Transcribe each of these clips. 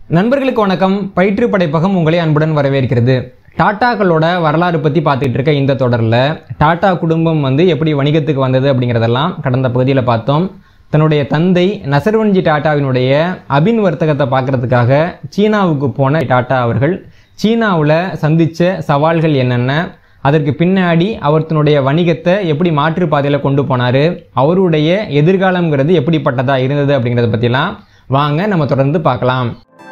நண்பர்களுக்கு வணக்கம் பயிற்று படைப்பகம் உங்களை அன்புடன் வரவேற்கிறது டாட்டாக்களோட வரலாறு பற்றி பார்த்துட்டு இருக்க இந்த தொடரில் டாடா குடும்பம் வந்து எப்படி வணிகத்துக்கு வந்தது அப்படிங்கிறதெல்லாம் கடந்த பகுதியில் பார்த்தோம் தன்னுடைய தந்தை நசர்வன்ஜி டாட்டாவினுடைய அபின் வர்த்தகத்தை பார்க்கறதுக்காக சீனாவுக்கு போன டாட்டா அவர்கள் சீனாவில் சந்தித்த சவால்கள் என்னென்ன அதற்கு பின்னாடி அவர் தன்னுடைய வணிகத்தை எப்படி மாற்று பாதையில் கொண்டு போனார் அவருடைய எதிர்காலம்ங்கிறது எப்படிப்பட்டதா இருந்தது அப்படிங்கிறத பற்றிலாம் வாங்க நம்ம தொடர்ந்து பார்க்கலாம்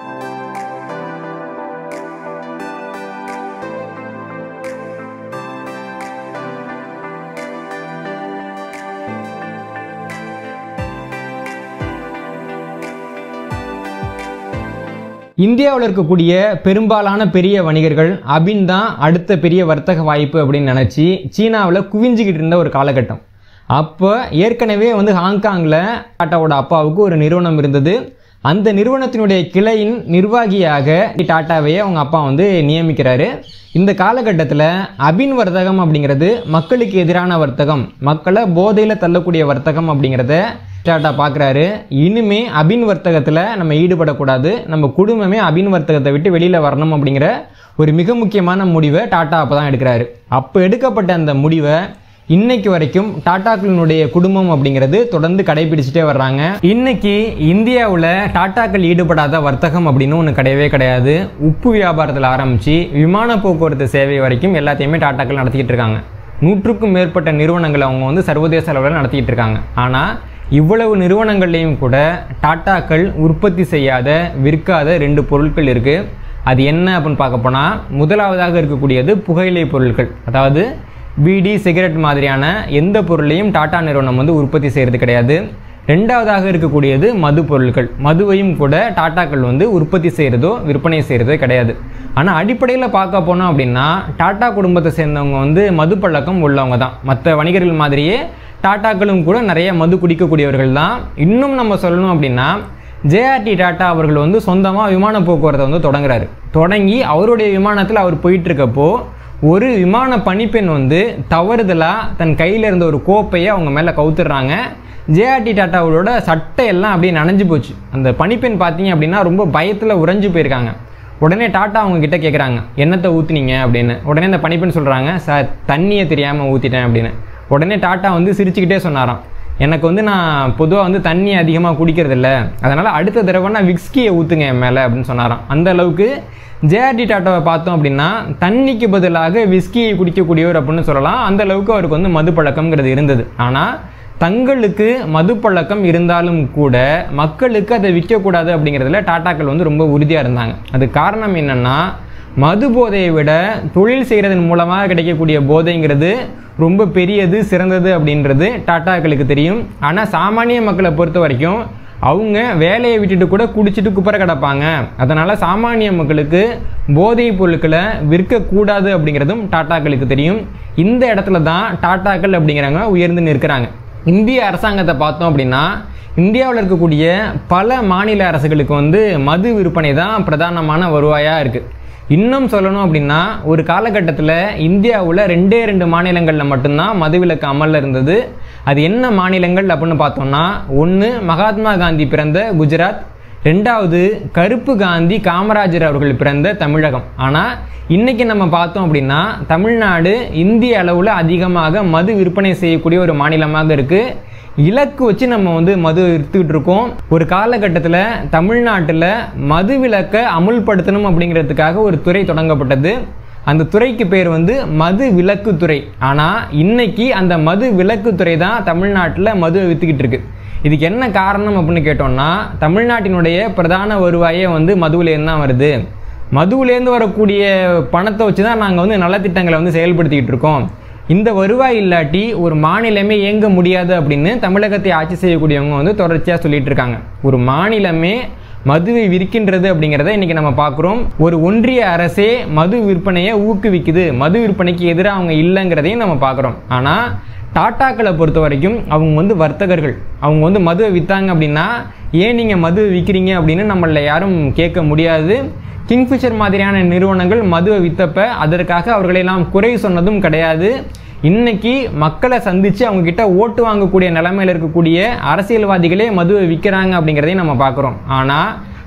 இந்தியாவில் இருக்கக்கூடிய பெரும்பாலான பெரிய வணிகர்கள் அபின் தான் அடுத்த பெரிய வர்த்தக வாய்ப்பு அப்படின்னு நினச்சி சீனாவில் குவிஞ்சிக்கிட்டு இருந்த ஒரு காலகட்டம் அப்போ ஏற்கனவே வந்து ஹாங்காங்கில் டாட்டாவோட அப்பாவுக்கு ஒரு நிறுவனம் இருந்தது அந்த நிறுவனத்தினுடைய கிளையின் நிர்வாகியாக டாட்டாவையே அவங்க அப்பா வந்து நியமிக்கிறாரு இந்த காலகட்டத்தில் அபின் வர்த்தகம் அப்படிங்கிறது மக்களுக்கு எதிரான வர்த்தகம் மக்களை போதையில் தள்ளக்கூடிய வர்த்தகம் அப்படிங்கிறத டாட்டா பார்க்குறாரு இனிமே அபின் வர்த்தகத்தில் நம்ம ஈடுபடக்கூடாது நம்ம குடும்பமே அபின் வர்த்தகத்தை விட்டு வெளியில் வரணும் அப்படிங்கிற ஒரு மிக முக்கியமான முடிவை டாட்டா அப்போ தான் எடுக்கிறாரு அப்போ எடுக்கப்பட்ட அந்த முடிவை இன்னைக்கு வரைக்கும் டாட்டாக்களினுடைய குடும்பம் அப்படிங்கிறது தொடர்ந்து கடைபிடிச்சிட்டே வர்றாங்க இன்னைக்கு இந்தியாவில் டாட்டாக்கள் ஈடுபடாத வர்த்தகம் அப்படின்னு ஒன்று கிடையவே கிடையாது உப்பு வியாபாரத்தில் ஆரம்பித்து விமான போக்குவரத்து சேவை வரைக்கும் எல்லாத்தையுமே டாட்டாக்கள் நடத்திக்கிட்டு இருக்காங்க நூற்றுக்கும் மேற்பட்ட நிறுவனங்கள் அவங்க வந்து சர்வதேச அளவில் நடத்திக்கிட்டு இருக்காங்க ஆனால் இவ்வளவு நிறுவனங்கள்லேயும் கூட டாட்டாக்கள் உற்பத்தி செய்யாத விற்காத ரெண்டு பொருட்கள் இருக்குது அது என்ன அப்படின்னு பார்க்க போனால் முதலாவதாக இருக்கக்கூடியது புகையிலை பொருட்கள் அதாவது பீடி சிகரெட் மாதிரியான எந்த பொருளையும் டாடா நிறுவனம் வந்து உற்பத்தி செய்கிறது கிடையாது ரெண்டாவதாக இருக்கக்கூடியது மது பொருட்கள் மதுவையும் கூட டாட்டாக்கள் வந்து உற்பத்தி செய்கிறதோ விற்பனை செய்கிறதோ கிடையாது ஆனால் அடிப்படையில் பார்க்க போனோம் அப்படின்னா டாட்டா குடும்பத்தை சேர்ந்தவங்க வந்து மது பழக்கம் உள்ளவங்க தான் மற்ற வணிகர்கள் மாதிரியே டாட்டாக்களும் கூட நிறைய மது குடிக்கக்கூடியவர்கள் தான் இன்னும் நம்ம சொல்லணும் அப்படின்னா ஜேஆர்டி டாட்டா அவர்கள் வந்து சொந்தமாக விமான போக்குவரத்தை வந்து தொடங்குறாரு தொடங்கி அவருடைய விமானத்தில் அவர் போயிட்டு இருக்கப்போ ஒரு விமான பணிப்பெண் வந்து தவறுதலாக தன் கையில் இருந்த ஒரு கோப்பையை அவங்க மேலே கவுத்துடுறாங்க ஜேஆர்டி டாட்டாவோட சட்டை எல்லாம் அப்படியே நனைஞ்சு போச்சு அந்த பணிப்பெண் பார்த்தீங்க அப்படின்னா ரொம்ப பயத்தில் உறைஞ்சு போயிருக்காங்க உடனே டாட்டா அவங்க கிட்ட கேட்குறாங்க என்னத்தை ஊற்றுனீங்க அப்படின்னு உடனே அந்த பணிப்பெண் சொல்கிறாங்க சார் தண்ணியை தெரியாமல் ஊற்றிட்டேன் அப்படின்னு உடனே டாட்டா வந்து சிரிச்சுக்கிட்டே சொன்னாராம் எனக்கு வந்து நான் பொதுவாக வந்து தண்ணி அதிகமாக குடிக்கிறதில்ல அதனால் அடுத்த தடவை நான் விக்ஸ்கியை ஊற்றுங்க என் மேலே அப்படின்னு சொன்னாராம் அந்த அளவுக்கு ஜேஆர்டி டாட்டாவை பார்த்தோம் அப்படின்னா தண்ணிக்கு பதிலாக விஸ்கியை குடிக்கக்கூடியவர் அப்படின்னு சொல்லலாம் அந்த அளவுக்கு அவருக்கு வந்து மது பழக்கம்ங்கிறது இருந்தது ஆனால் தங்களுக்கு மது பழக்கம் இருந்தாலும் கூட மக்களுக்கு அதை விற்கக்கூடாது அப்படிங்கிறதுல டாட்டாக்கள் வந்து ரொம்ப உறுதியாக இருந்தாங்க அது காரணம் என்னென்னா மது போதையை விட தொழில் செய்கிறதன் மூலமாக கிடைக்கக்கூடிய போதைங்கிறது ரொம்ப பெரியது சிறந்தது அப்படின்றது டாட்டாக்களுக்கு தெரியும் ஆனால் சாமானிய மக்களை பொறுத்த வரைக்கும் அவங்க வேலையை விட்டுட்டு கூட குடிச்சிட்டு குப்பரை கிடப்பாங்க அதனால் சாமானிய மக்களுக்கு போதைப் பொருட்களை விற்கக்கூடாது அப்படிங்கிறதும் டாட்டாக்களுக்கு தெரியும் இந்த இடத்துல தான் டாட்டாக்கள் அப்படிங்கிறவங்க உயர்ந்து நிற்கிறாங்க இந்திய அரசாங்கத்தை பார்த்தோம் அப்படின்னா இந்தியாவில் இருக்கக்கூடிய பல மாநில அரசுகளுக்கு வந்து மது விற்பனை தான் பிரதானமான வருவாயாக இருக்குது இன்னும் சொல்லணும் அப்படின்னா ஒரு காலகட்டத்தில் இந்தியாவில் ரெண்டே ரெண்டு மாநிலங்களில் மட்டும்தான் மதுவிலக்கு அமலில் இருந்தது அது என்ன மாநிலங்கள் அப்படின்னு பார்த்தோம்னா ஒன்று மகாத்மா காந்தி பிறந்த குஜராத் ரெண்டாவது கருப்பு காந்தி காமராஜர் அவர்கள் பிறந்த தமிழகம் ஆனால் இன்றைக்கி நம்ம பார்த்தோம் அப்படின்னா தமிழ்நாடு இந்திய அளவில் அதிகமாக மது விற்பனை செய்யக்கூடிய ஒரு மாநிலமாக இருக்குது இலக்கு வச்சு நம்ம வந்து மது எடுத்துக்கிட்டு இருக்கோம் ஒரு காலகட்டத்தில் தமிழ்நாட்டில் மது விலக்கை அமுல்படுத்தணும் அப்படிங்கிறதுக்காக ஒரு துறை தொடங்கப்பட்டது அந்த துறைக்கு பேர் வந்து மது விலக்குத்துறை ஆனால் இன்னைக்கு அந்த மது விலக்குத்துறை தான் தமிழ்நாட்டில் மதுவை விற்றுக்கிட்டு இருக்கு இதுக்கு என்ன காரணம் அப்படின்னு கேட்டோம்னா தமிழ்நாட்டினுடைய பிரதான வருவாயே வந்து மதுவிலேருந்து தான் வருது மதுவிலேருந்து வரக்கூடிய பணத்தை வச்சு தான் நாங்கள் வந்து நலத்திட்டங்களை வந்து செயல்படுத்திக்கிட்டு இருக்கோம் இந்த வருவாய் இல்லாட்டி ஒரு மாநிலமே இயங்க முடியாது அப்படின்னு தமிழகத்தை ஆட்சி செய்யக்கூடியவங்க வந்து தொடர்ச்சியாக சொல்லிட்டு இருக்காங்க ஒரு மாநிலமே மதுவை விற்கின்றது அப்படிங்கிறத இன்றைக்கி நம்ம பார்க்குறோம் ஒரு ஒன்றிய அரசே மது விற்பனையை ஊக்குவிக்குது மது விற்பனைக்கு எதிராக அவங்க இல்லைங்கிறதையும் நம்ம பார்க்குறோம் ஆனால் டாட்டாக்களை பொறுத்த வரைக்கும் அவங்க வந்து வர்த்தகர்கள் அவங்க வந்து மதுவை விற்றாங்க அப்படின்னா ஏன் நீங்கள் மது விற்கிறீங்க அப்படின்னு நம்மள யாரும் கேட்க முடியாது கிங்ஃபிஷர் மாதிரியான நிறுவனங்கள் மதுவை விற்றப்ப அதற்காக அவர்களெல்லாம் குறை சொன்னதும் கிடையாது இன்னைக்கு மக்களை சந்தித்து அவங்க கிட்ட ஓட்டு வாங்கக்கூடிய நிலைமையில் இருக்கக்கூடிய அரசியல்வாதிகளே மதுவை விற்கிறாங்க அப்படிங்கிறதையும் நம்ம பார்க்குறோம் ஆனால்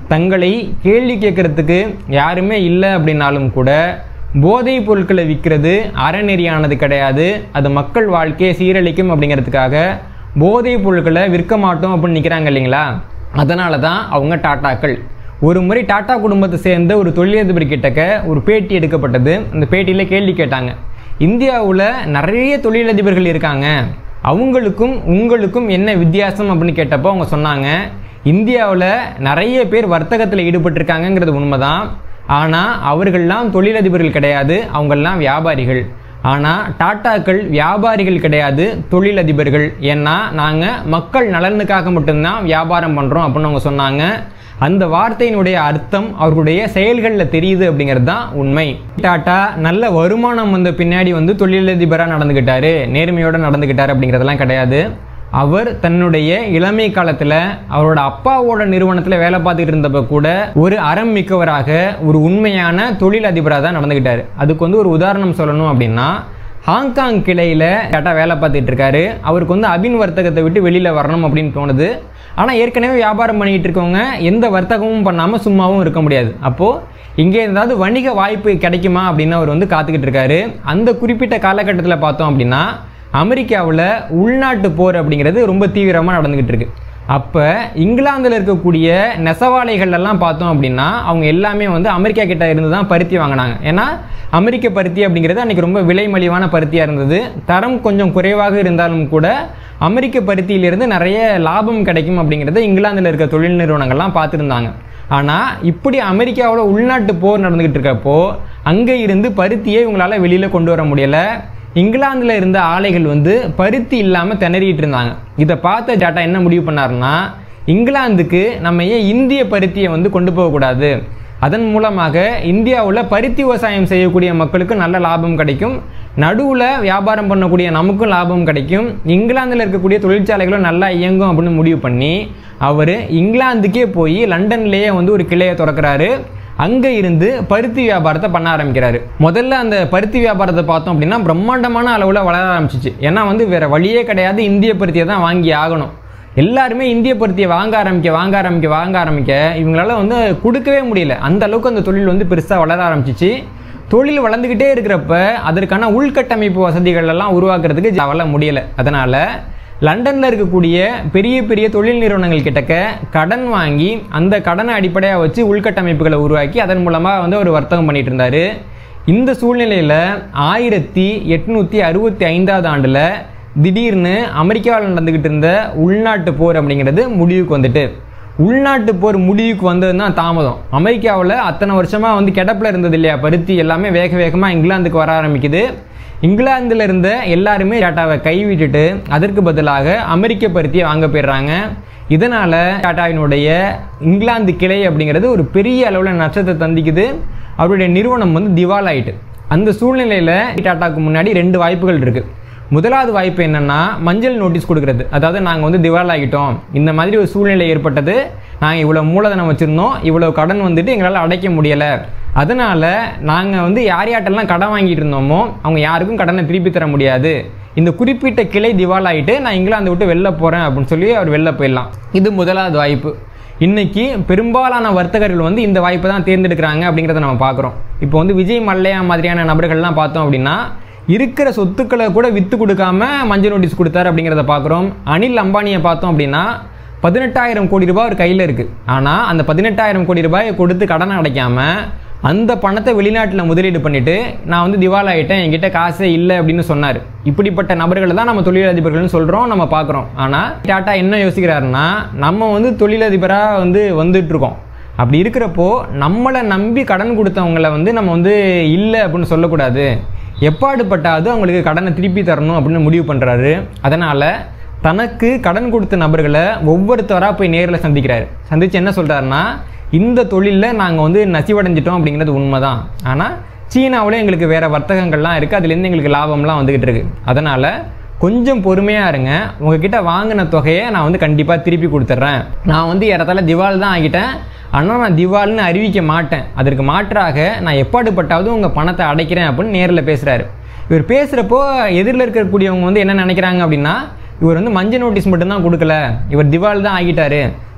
தங்களை கேள்வி கேட்கறதுக்கு யாருமே இல்லை அப்படின்னாலும் கூட போதைப் பொருட்களை விற்கிறது அறநெறியானது கிடையாது அது மக்கள் வாழ்க்கையை சீரழிக்கும் அப்படிங்கிறதுக்காக போதைப் பொருட்களை விற்க மாட்டோம் அப்படின்னு நிற்கிறாங்க இல்லைங்களா அதனால தான் அவங்க டாட்டாக்கள் ஒரு முறை டாட்டா குடும்பத்தை சேர்ந்த ஒரு தொழிலதிபர் கிட்டக்க ஒரு பேட்டி எடுக்கப்பட்டது அந்த பேட்டியில் கேள்வி கேட்டாங்க இந்தியாவில் நிறைய தொழிலதிபர்கள் இருக்காங்க அவங்களுக்கும் உங்களுக்கும் என்ன வித்தியாசம் அப்படின்னு கேட்டப்போ அவங்க சொன்னாங்க இந்தியாவில் நிறைய பேர் வர்த்தகத்தில் ஈடுபட்டிருக்காங்கங்கிறது உண்மைதான் ஆனால் அவர்கள்லாம் தொழிலதிபர்கள் கிடையாது அவங்கெல்லாம் வியாபாரிகள் ஆனால் டாட்டாக்கள் வியாபாரிகள் கிடையாது தொழிலதிபர்கள் ஏன்னா நாங்கள் மக்கள் நலனுக்காக மட்டும்தான் வியாபாரம் பண்ணுறோம் அப்படின்னு அவங்க சொன்னாங்க அந்த வார்த்தையினுடைய அர்த்தம் அவர்களுடைய செயல்களில் தெரியுது அப்படிங்கிறது தான் உண்மை டாட்டா நல்ல வருமானம் வந்த பின்னாடி வந்து தொழிலதிபராக நடந்துக்கிட்டாரு நேர்மையோடு நடந்துக்கிட்டாரு அப்படிங்கிறதெல்லாம் கிடையாது அவர் தன்னுடைய இளமை காலத்தில் அவரோட அப்பாவோட நிறுவனத்தில் வேலை பார்த்துட்டு இருந்தப்ப கூட ஒரு அறம் மிக்கவராக ஒரு உண்மையான தொழில் அதிபராக தான் நடந்துக்கிட்டாரு அதுக்கு வந்து ஒரு உதாரணம் சொல்லணும் அப்படின்னா ஹாங்காங் கிளையில் டாட்டா வேலை பார்த்துட்டு இருக்காரு அவருக்கு வந்து அபின் வர்த்தகத்தை விட்டு வெளியில் வரணும் அப்படின்னு தோணுது ஆனால் ஏற்கனவே வியாபாரம் பண்ணிக்கிட்டு இருக்கவங்க எந்த வர்த்தகமும் பண்ணாமல் சும்மாவும் இருக்க முடியாது அப்போது இங்கே ஏதாவது வணிக வாய்ப்பு கிடைக்குமா அப்படின்னு அவர் வந்து காத்துக்கிட்டு இருக்காரு அந்த குறிப்பிட்ட காலகட்டத்தில் பார்த்தோம் அப்படின்னா அமெரிக்காவில் உள்நாட்டு போர் அப்படிங்கிறது ரொம்ப தீவிரமாக நடந்துக்கிட்டு இருக்கு அப்போ இங்கிலாந்தில் இருக்கக்கூடிய நெசவாலைகள் எல்லாம் பார்த்தோம் அப்படின்னா அவங்க எல்லாமே வந்து அமெரிக்கா கிட்ட இருந்து தான் பருத்தி வாங்கினாங்க ஏன்னா அமெரிக்க பருத்தி அப்படிங்கிறது அன்றைக்கி ரொம்ப விலை மலிவான பருத்தியாக இருந்தது தரம் கொஞ்சம் குறைவாக இருந்தாலும் கூட அமெரிக்க பருத்தியிலிருந்து நிறைய லாபம் கிடைக்கும் அப்படிங்கிறத இங்கிலாந்தில் இருக்க தொழில் நிறுவனங்கள்லாம் பார்த்துருந்தாங்க ஆனால் இப்படி அமெரிக்காவோட உள்நாட்டு போர் நடந்துக்கிட்டு இருக்கப்போ அங்கே இருந்து பருத்தியை இவங்களால் வெளியில் கொண்டு வர முடியலை இங்கிலாந்தில் இருந்த ஆலைகள் வந்து பருத்தி இல்லாமல் திணறிட்டு இருந்தாங்க இதை பார்த்த டாட்டா என்ன முடிவு பண்ணாருன்னா இங்கிலாந்துக்கு நம்ம ஏன் இந்திய பருத்தியை வந்து கொண்டு போகக்கூடாது அதன் மூலமாக இந்தியாவில் பருத்தி விவசாயம் செய்யக்கூடிய மக்களுக்கு நல்ல லாபம் கிடைக்கும் நடுவில் வியாபாரம் பண்ணக்கூடிய நமக்கும் லாபம் கிடைக்கும் இங்கிலாந்தில் இருக்கக்கூடிய தொழிற்சாலைகளும் நல்லா இயங்கும் அப்படின்னு முடிவு பண்ணி அவர் இங்கிலாந்துக்கே போய் லண்டன்லேயே வந்து ஒரு கிளையை திறக்கிறாரு அங்கே இருந்து பருத்தி வியாபாரத்தை பண்ண ஆரம்பிக்கிறாரு முதல்ல அந்த பருத்தி வியாபாரத்தை பார்த்தோம் அப்படின்னா பிரம்மாண்டமான அளவில் வளர ஆரம்பிச்சிச்சு ஏன்னா வந்து வேற வழியே கிடையாது இந்திய பருத்தியை தான் வாங்கி ஆகணும் எல்லாருமே இந்திய பருத்தியை வாங்க ஆரம்பிக்க வாங்க ஆரம்பிக்க வாங்க ஆரம்பிக்க இவங்களால வந்து கொடுக்கவே முடியல அந்த அளவுக்கு அந்த தொழில் வந்து பெருசாக வளர ஆரம்பிச்சிச்சு தொழில் வளர்ந்துக்கிட்டே இருக்கிறப்ப அதற்கான உள்கட்டமைப்பு வசதிகள் எல்லாம் உருவாக்குறதுக்கு அவளால் முடியலை அதனால் லண்டனில் இருக்கக்கூடிய பெரிய பெரிய தொழில் நிறுவனங்கள் கிட்டக்க கடன் வாங்கி அந்த கடனை அடிப்படையாக வச்சு உள்கட்டமைப்புகளை உருவாக்கி அதன் மூலமாக வந்து ஒரு வர்த்தகம் பண்ணிட்டு இருந்தார் இந்த சூழ்நிலையில் ஆயிரத்தி எட்நூற்றி அறுபத்தி ஐந்தாவது ஆண்டில் திடீர்னு அமெரிக்காவில் நடந்துக்கிட்டு இருந்த உள்நாட்டு போர் அப்படிங்கிறது முடிவுக்கு வந்துட்டு உள்நாட்டு போர் முடிவுக்கு வந்தது தான் தாமதம் அமெரிக்காவில் அத்தனை வருஷமாக வந்து கிடப்பில் இருந்தது இல்லையா பருத்தி எல்லாமே வேக வேகமாக இங்கிலாந்துக்கு வர ஆரம்பிக்குது இங்கிலாந்தில் இருந்த எல்லாருமே டாட்டாவை கைவிட்டுட்டு அதற்கு பதிலாக அமெரிக்க பருத்தியை வாங்க போயிடுறாங்க இதனால் டாட்டாவினுடைய இங்கிலாந்து கிளை அப்படிங்கிறது ஒரு பெரிய அளவில் நஷ்டத்தை தந்திக்குது அவருடைய நிறுவனம் வந்து திவால் ஆயிட்டு அந்த சூழ்நிலையில் டாட்டாவுக்கு முன்னாடி ரெண்டு வாய்ப்புகள் இருக்குது முதலாவது வாய்ப்பு என்னென்னா மஞ்சள் நோட்டீஸ் கொடுக்கறது அதாவது நாங்கள் வந்து திவால் ஆகிட்டோம் இந்த மாதிரி ஒரு சூழ்நிலை ஏற்பட்டது நாங்கள் இவ்வளோ மூலதனம் வச்சுருந்தோம் இவ்வளோ கடன் வந்துட்டு எங்களால் அடைக்க முடியலை அதனால் நாங்கள் வந்து யார் யார்ட்டெல்லாம் கடன் வாங்கிட்டு இருந்தோமோ அவங்க யாருக்கும் கடனை திருப்பி தர முடியாது இந்த குறிப்பிட்ட கிளை திவால் ஆகிட்டு நான் இங்கிலாந்து விட்டு வெளில போகிறேன் அப்படின்னு சொல்லி அவர் வெளில போயிடலாம் இது முதலாவது வாய்ப்பு இன்னைக்கு பெரும்பாலான வர்த்தகர்கள் வந்து இந்த வாய்ப்பை தான் தேர்ந்தெடுக்கிறாங்க அப்படிங்கிறத நம்ம பார்க்குறோம் இப்போ வந்து விஜய் மல்லையா மாதிரியான நபர்கள்லாம் பார்த்தோம் அப்படின்னா இருக்கிற சொத்துக்களை கூட விற்று கொடுக்காம மஞ்சள் நோட்டீஸ் கொடுத்தாரு அப்படிங்கிறத பார்க்குறோம் அனில் அம்பானியை பார்த்தோம் அப்படின்னா பதினெட்டாயிரம் கோடி ரூபாய் ஒரு கையில் இருக்குது ஆனால் அந்த பதினெட்டாயிரம் கோடி ரூபாயை கொடுத்து கடனை அடைக்காம அந்த பணத்தை வெளிநாட்டில் முதலீடு பண்ணிட்டு நான் வந்து திவால் ஆகிட்டேன் என்கிட்ட காசே இல்லை அப்படின்னு சொன்னார் இப்படிப்பட்ட நபர்களை தான் நம்ம தொழிலதிபர்கள்னு சொல்கிறோம் நம்ம பார்க்குறோம் ஆனால் டாட்டா என்ன யோசிக்கிறாருன்னா நம்ம வந்து தொழிலதிபராக வந்து வந்துட்டு இருக்கோம் அப்படி இருக்கிறப்போ நம்மளை நம்பி கடன் கொடுத்தவங்கள வந்து நம்ம வந்து இல்லை அப்படின்னு சொல்லக்கூடாது எப்பாடுபட்டாவது அவங்களுக்கு கடனை திருப்பி தரணும் அப்படின்னு முடிவு பண்ணுறாரு அதனால் தனக்கு கடன் கொடுத்த நபர்களை ஒவ்வொருத்தராக போய் நேரில் சந்திக்கிறாரு சந்தித்து என்ன சொல்கிறாருன்னா இந்த தொழிலில் நாங்கள் வந்து நசிவடைஞ்சிட்டோம் அப்படிங்கிறது உண்மை தான் ஆனால் சீனாவில் எங்களுக்கு வேறு வர்த்தகங்கள்லாம் இருக்குது அதுலேருந்து எங்களுக்கு லாபம்லாம் வந்துக்கிட்டு இருக்கு அதனால் கொஞ்சம் பொறுமையாக இருங்க உங்ககிட்ட வாங்கின தொகையை நான் வந்து கண்டிப்பாக திருப்பி கொடுத்துட்றேன் நான் வந்து இடத்துல திவால் தான் ஆகிட்டேன் ஆனால் நான் திவால்னு அறிவிக்க மாட்டேன் அதற்கு மாற்றாக நான் எப்பாடுபட்டாவது உங்கள் பணத்தை அடைக்கிறேன் அப்படின்னு நேரில் பேசுகிறாரு இவர் பேசுகிறப்போ எதிரில் இருக்கக்கூடியவங்க வந்து என்ன நினைக்கிறாங்க அப்படின்னா இவர் வந்து மஞ்சள் நோட்டீஸ் மட்டும்தான் கொடுக்கல இவர் திவால் தான் ஆகிட்டாரு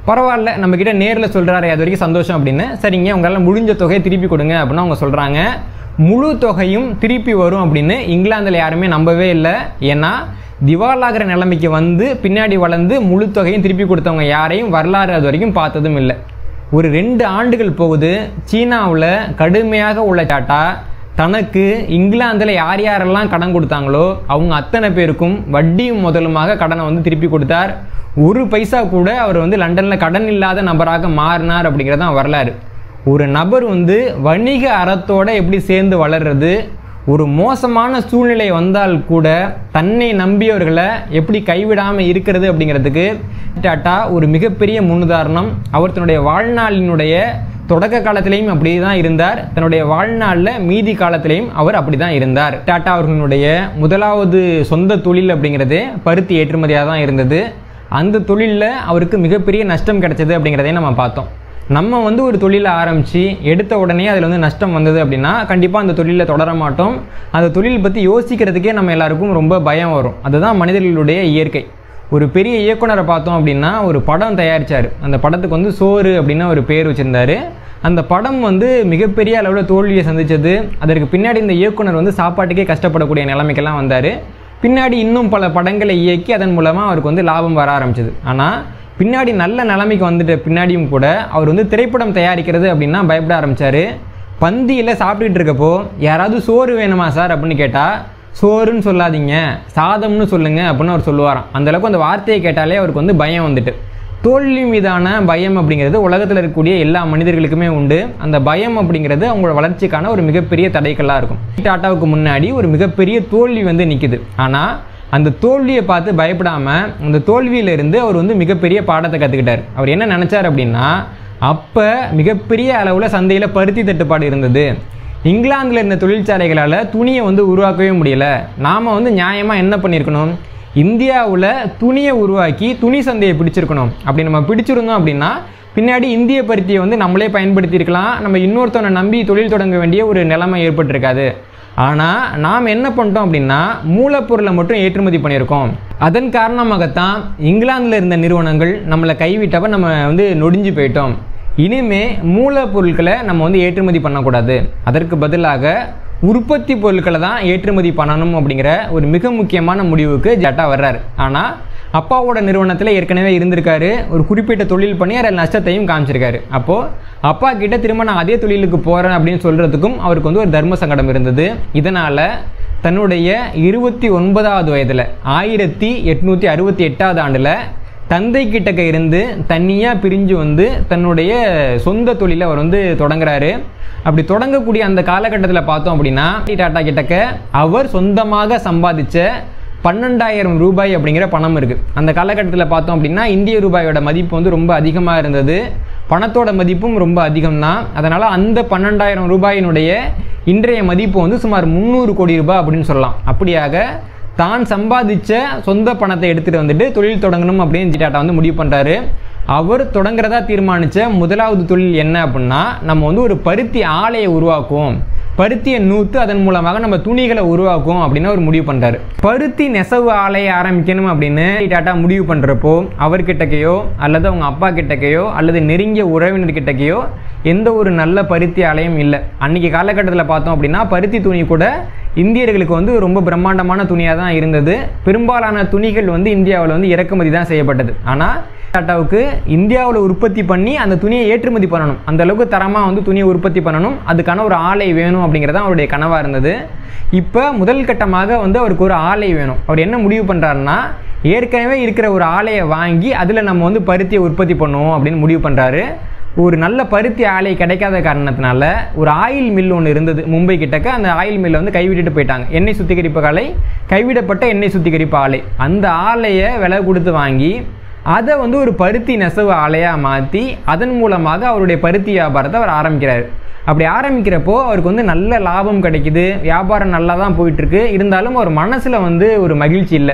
பரவாயில்ல நம்மக்கிட்ட நேரில் சொல்கிறாரு அது வரைக்கும் சந்தோஷம் அப்படின்னு சரிங்க உங்களால் முடிஞ்ச தொகையை திருப்பி கொடுங்க அப்படின்னு அவங்க சொல்கிறாங்க முழு தொகையும் திருப்பி வரும் அப்படின்னு இங்கிலாந்தில் யாருமே நம்பவே இல்லை ஏன்னா திவாலாகிற நிலைமைக்கு வந்து பின்னாடி வளர்ந்து முழு தொகையும் திருப்பி கொடுத்தவங்க யாரையும் வரலாறு அது வரைக்கும் பார்த்ததும் இல்லை ஒரு ரெண்டு ஆண்டுகள் போகுது சீனாவில் கடுமையாக உள்ள டாட்டா தனக்கு இங்கிலாந்தில் யார் யாரெல்லாம் கடன் கொடுத்தாங்களோ அவங்க அத்தனை பேருக்கும் வட்டியும் முதலுமாக கடனை வந்து திருப்பி கொடுத்தார் ஒரு பைசா கூட அவர் வந்து லண்டனில் கடன் இல்லாத நபராக மாறினார் அப்படிங்கிறது தான் வரலாறு ஒரு நபர் வந்து வணிக அறத்தோட எப்படி சேர்ந்து வளர்றது ஒரு மோசமான சூழ்நிலை வந்தால் கூட தன்னை நம்பியவர்களை எப்படி கைவிடாமல் இருக்கிறது அப்படிங்கிறதுக்கு டாட்டா ஒரு மிகப்பெரிய முன்னுதாரணம் அவர் தன்னுடைய வாழ்நாளினுடைய தொடக்க காலத்திலையும் அப்படி தான் இருந்தார் தன்னுடைய வாழ்நாளில் மீதி காலத்திலையும் அவர் அப்படி தான் இருந்தார் டாட்டா அவர்களுடைய முதலாவது சொந்த தொழில் அப்படிங்கிறது பருத்தி ஏற்றுமதியாக தான் இருந்தது அந்த தொழிலில் அவருக்கு மிகப்பெரிய நஷ்டம் கிடைச்சது அப்படிங்கிறதையும் நம்ம பார்த்தோம் நம்ம வந்து ஒரு தொழிலை ஆரம்பித்து எடுத்த உடனே அதில் வந்து நஷ்டம் வந்தது அப்படின்னா கண்டிப்பாக அந்த தொழிலில் தொடர மாட்டோம் அந்த தொழில் பற்றி யோசிக்கிறதுக்கே நம்ம எல்லாருக்கும் ரொம்ப பயம் வரும் அதுதான் மனிதர்களுடைய இயற்கை ஒரு பெரிய இயக்குனரை பார்த்தோம் அப்படின்னா ஒரு படம் தயாரித்தார் அந்த படத்துக்கு வந்து சோறு அப்படின்னு ஒரு பேர் வச்சுருந்தாரு அந்த படம் வந்து மிகப்பெரிய அளவில் தோல்வியை சந்தித்தது அதற்கு பின்னாடி இந்த இயக்குனர் வந்து சாப்பாட்டுக்கே கஷ்டப்படக்கூடிய நிலைமைக்கெல்லாம் வந்தார் பின்னாடி இன்னும் பல படங்களை இயக்கி அதன் மூலமாக அவருக்கு வந்து லாபம் வர ஆரம்பிச்சது ஆனால் பின்னாடி நல்ல நிலைமைக்கு வந்துட்ட பின்னாடியும் கூட அவர் வந்து திரைப்படம் தயாரிக்கிறது அப்படின்னா பயப்பட ஆரம்பித்தார் பந்தியில் சாப்பிட்டுட்டு இருக்கப்போ யாராவது சோறு வேணுமா சார் அப்படின்னு கேட்டால் சோறுன்னு சொல்லாதீங்க சாதம்னு சொல்லுங்க அப்படின்னு அவர் சொல்லுவாராம் அந்த அளவுக்கு அந்த வார்த்தையை கேட்டாலே அவருக்கு வந்து பயம் வந்துட்டு தோல்வி மீதான பயம் அப்படிங்கிறது உலகத்தில் இருக்கக்கூடிய எல்லா மனிதர்களுக்குமே உண்டு அந்த பயம் அப்படிங்கிறது அவங்களோட வளர்ச்சிக்கான ஒரு மிகப்பெரிய தடைக்கல்லாக இருக்கும் டாட்டாவுக்கு முன்னாடி ஒரு மிகப்பெரிய தோல்வி வந்து நிற்குது ஆனால் அந்த தோல்வியை பார்த்து பயப்படாமல் அந்த தோல்வியிலிருந்து அவர் வந்து மிகப்பெரிய பாடத்தை கற்றுக்கிட்டார் அவர் என்ன நினச்சார் அப்படின்னா அப்போ மிகப்பெரிய அளவில் சந்தையில் பருத்தி தட்டுப்பாடு இருந்தது இங்கிலாந்தில் இருந்த தொழிற்சாலைகளால் துணியை வந்து உருவாக்கவே முடியல நாம் வந்து நியாயமாக என்ன பண்ணியிருக்கணும் இந்தியாவில் துணியை உருவாக்கி துணி சந்தையை பிடிச்சிருக்கணும் அப்படி நம்ம பிடிச்சிருந்தோம் அப்படின்னா பின்னாடி இந்திய பருத்தியை வந்து நம்மளே பயன்படுத்தியிருக்கலாம் நம்ம இன்னொருத்தவனை நம்பி தொழில் தொடங்க வேண்டிய ஒரு நிலைமை ஏற்பட்டிருக்காது ஆனால் நாம் என்ன பண்ணிட்டோம் அப்படின்னா மூலப்பொருளை மட்டும் ஏற்றுமதி பண்ணியிருக்கோம் அதன் காரணமாகத்தான் இங்கிலாந்தில் இருந்த நிறுவனங்கள் நம்மளை கைவிட்டப்ப நம்ம வந்து நொடிஞ்சு போயிட்டோம் இனிமே மூலப்பொருட்களை நம்ம வந்து ஏற்றுமதி பண்ணக்கூடாது அதற்கு பதிலாக உற்பத்தி பொருட்களை தான் ஏற்றுமதி பண்ணணும் அப்படிங்கிற ஒரு மிக முக்கியமான முடிவுக்கு ஜட்டா வர்றாரு ஆனால் அப்பாவோட நிறுவனத்தில் ஏற்கனவே இருந்திருக்காரு ஒரு குறிப்பிட்ட தொழில் பண்ணி அதில் நஷ்டத்தையும் காமிச்சிருக்காரு அப்போது அப்பா கிட்ட திரும்ப நான் அதே தொழிலுக்கு போகிறேன் அப்படின்னு சொல்கிறதுக்கும் அவருக்கு வந்து ஒரு தர்ம சங்கடம் இருந்தது இதனால் தன்னுடைய இருபத்தி ஒன்பதாவது வயதில் ஆயிரத்தி எட்நூற்றி அறுபத்தி எட்டாவது ஆண்டில் தந்தை கிட்டக்க இருந்து தனியாக பிரிஞ்சு வந்து தன்னுடைய சொந்த தொழிலை அவர் வந்து தொடங்குறாரு அப்படி தொடங்கக்கூடிய அந்த காலகட்டத்தில் பார்த்தோம் அப்படின்னா டாட்டா கிட்டக்க அவர் சொந்தமாக சம்பாதிச்ச பன்னெண்டாயிரம் ரூபாய் அப்படிங்கிற பணம் இருக்குது அந்த காலகட்டத்தில் பார்த்தோம் அப்படின்னா இந்திய ரூபாயோட மதிப்பு வந்து ரொம்ப அதிகமாக இருந்தது பணத்தோட மதிப்பும் ரொம்ப அதிகம்தான் அதனால் அந்த பன்னெண்டாயிரம் ரூபாயினுடைய இன்றைய மதிப்பு வந்து சுமார் முந்நூறு கோடி ரூபாய் அப்படின்னு சொல்லலாம் அப்படியாக தான் சம்பாதிச்ச சொந்த பணத்தை எடுத்துகிட்டு வந்துட்டு தொழில் தொடங்கணும் அப்படின்னு டாட்டா வந்து முடிவு பண்ணுறாரு அவர் தொடங்குறதா தீர்மானித்த முதலாவது தொழில் என்ன அப்படின்னா நம்ம வந்து ஒரு பருத்தி ஆலையை உருவாக்குவோம் பருத்தியை நூற்று அதன் மூலமாக நம்ம துணிகளை உருவாக்குவோம் அப்படின்னு அவர் முடிவு பண்ணுறாரு பருத்தி நெசவு ஆலையை ஆரம்பிக்கணும் அப்படின்னு டாட்டா முடிவு பண்ணுறப்போ அவர்கிட்டக்கையோ அல்லது அவங்க அப்பா கிட்டக்கையோ அல்லது நெருங்கிய உறவினர்கிட்டக்கையோ எந்த ஒரு நல்ல பருத்தி ஆலையும் இல்லை அன்றைக்கி காலகட்டத்தில் பார்த்தோம் அப்படின்னா பருத்தி துணி கூட இந்தியர்களுக்கு வந்து ரொம்ப பிரம்மாண்டமான துணியாக தான் இருந்தது பெரும்பாலான துணிகள் வந்து இந்தியாவில் வந்து இறக்குமதி தான் செய்யப்பட்டது ஆனால் டாட்டாவுக்கு இந்தியாவில் உற்பத்தி பண்ணி அந்த துணியை ஏற்றுமதி பண்ணணும் அந்த அளவுக்கு தரமாக வந்து துணியை உற்பத்தி பண்ணணும் அதுக்கான ஒரு ஆலை வேணும் அப்படிங்கிறது தான் அவருடைய கனவாக இருந்தது இப்போ முதல் கட்டமாக வந்து அவருக்கு ஒரு ஆலை வேணும் அவர் என்ன முடிவு பண்ணுறாருன்னா ஏற்கனவே இருக்கிற ஒரு ஆலையை வாங்கி அதில் நம்ம வந்து பருத்தியை உற்பத்தி பண்ணுவோம் அப்படின்னு முடிவு பண்ணுறாரு ஒரு நல்ல பருத்தி ஆலை கிடைக்காத காரணத்தினால ஒரு ஆயில் மில் ஒன்று இருந்தது மும்பை கிட்டக்க அந்த ஆயில் மில்லை வந்து கைவிட்டுட்டு போயிட்டாங்க எண்ணெய் சுத்திகரிப்பு ஆலை கைவிடப்பட்ட எண்ணெய் சுத்திகரிப்பு ஆலை அந்த ஆலையை விலை கொடுத்து வாங்கி அதை வந்து ஒரு பருத்தி நெசவு ஆலையாக மாற்றி அதன் மூலமாக அவருடைய பருத்தி வியாபாரத்தை அவர் ஆரம்பிக்கிறார் அப்படி ஆரம்பிக்கிறப்போ அவருக்கு வந்து நல்ல லாபம் கிடைக்குது வியாபாரம் நல்லா தான் போயிட்டுருக்கு இருந்தாலும் அவர் மனசில் வந்து ஒரு மகிழ்ச்சி இல்லை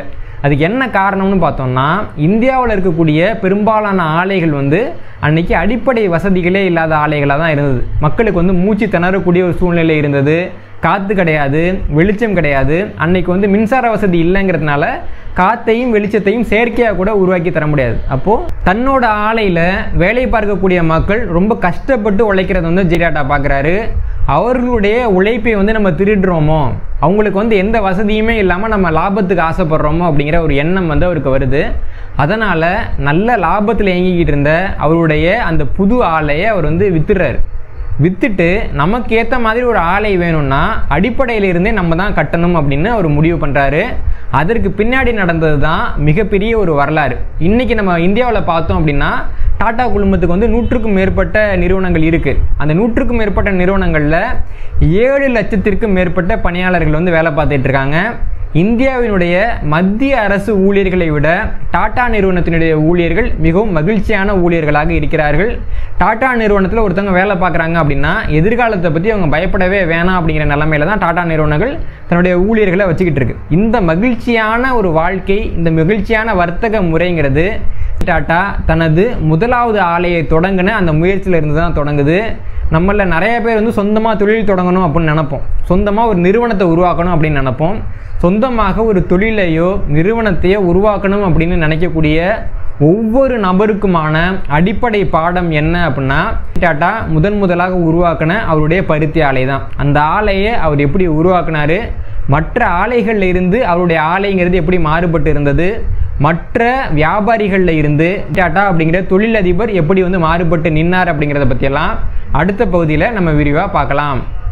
அதுக்கு என்ன காரணம்னு பார்த்தோம்னா இந்தியாவில் இருக்கக்கூடிய பெரும்பாலான ஆலைகள் வந்து அன்னைக்கு அடிப்படை வசதிகளே இல்லாத ஆலைகளாக தான் இருந்தது மக்களுக்கு வந்து மூச்சு திணறக்கூடிய ஒரு சூழ்நிலை இருந்தது காற்று கிடையாது வெளிச்சம் கிடையாது அன்னைக்கு வந்து மின்சார வசதி இல்லைங்கிறதுனால காற்றையும் வெளிச்சத்தையும் செயற்கையாக கூட உருவாக்கி தர முடியாது அப்போது தன்னோட ஆலையில் வேலை பார்க்கக்கூடிய மக்கள் ரொம்ப கஷ்டப்பட்டு உழைக்கிறத வந்து ஜிடாட்டா பார்க்குறாரு அவர்களுடைய உழைப்பை வந்து நம்ம திருடுறோமோ அவங்களுக்கு வந்து எந்த வசதியுமே இல்லாமல் நம்ம லாபத்துக்கு ஆசைப்படுறோமோ அப்படிங்கிற ஒரு எண்ணம் வந்து அவருக்கு வருது அதனால் நல்ல லாபத்தில் இயங்கிக்கிட்டு இருந்த அவருடைய அந்த புது ஆலையை அவர் வந்து வித்துடுறாரு வித்துட்டு நமக்கு ஏற்ற மாதிரி ஒரு ஆலை வேணும்னா அடிப்படையில இருந்தே நம்ம தான் கட்டணும் அப்படின்னு அவர் முடிவு பண்ணுறாரு அதற்கு பின்னாடி நடந்தது தான் மிகப்பெரிய ஒரு வரலாறு இன்னைக்கு நம்ம இந்தியாவில் பார்த்தோம் அப்படின்னா டாடா குழுமத்துக்கு வந்து நூற்றுக்கும் மேற்பட்ட நிறுவனங்கள் இருக்குது அந்த நூற்றுக்கும் மேற்பட்ட நிறுவனங்களில் ஏழு லட்சத்திற்கும் மேற்பட்ட பணியாளர்கள் வந்து வேலை பார்த்துட்டு இருக்காங்க இந்தியாவினுடைய மத்திய அரசு ஊழியர்களை விட டாடா நிறுவனத்தினுடைய ஊழியர்கள் மிகவும் மகிழ்ச்சியான ஊழியர்களாக இருக்கிறார்கள் டாடா நிறுவனத்தில் ஒருத்தவங்க வேலை பார்க்குறாங்க அப்படின்னா எதிர்காலத்தை பற்றி அவங்க பயப்படவே வேணாம் அப்படிங்கிற நிலமையில தான் டாடா நிறுவனங்கள் தன்னுடைய ஊழியர்களை வச்சுக்கிட்டு இருக்கு இந்த மகிழ்ச்சியான ஒரு வாழ்க்கை இந்த மகிழ்ச்சியான வர்த்தக முறைங்கிறது டாடா தனது முதலாவது ஆலையை தொடங்கின அந்த முயற்சியில் இருந்து தான் தொடங்குது நம்மள நிறைய பேர் வந்து சொந்தமாக தொழில் தொடங்கணும் அப்படின்னு நினைப்போம் சொந்தமாக ஒரு நிறுவனத்தை உருவாக்கணும் அப்படின்னு நினைப்போம் சொந்தமாக ஒரு தொழிலையோ நிறுவனத்தையோ உருவாக்கணும் அப்படின்னு நினைக்கக்கூடிய ஒவ்வொரு நபருக்குமான அடிப்படை பாடம் என்ன அப்படின்னா டாட்டா முதன் முதலாக உருவாக்கின அவருடைய பருத்தி ஆலை தான் அந்த ஆலையை அவர் எப்படி உருவாக்குனாரு மற்ற ஆலைகளில் இருந்து அவருடைய ஆலைங்கிறது எப்படி மாறுபட்டு இருந்தது மற்ற வியாபாரிகளில் இருந்து டாட்டா அப்படிங்கிற தொழிலதிபர் எப்படி வந்து மாறுபட்டு நின்னார் அப்படிங்கிறத பற்றியெல்லாம் அடுத்த பகுதியில் நம்ம விரிவாக பார்க்கலாம்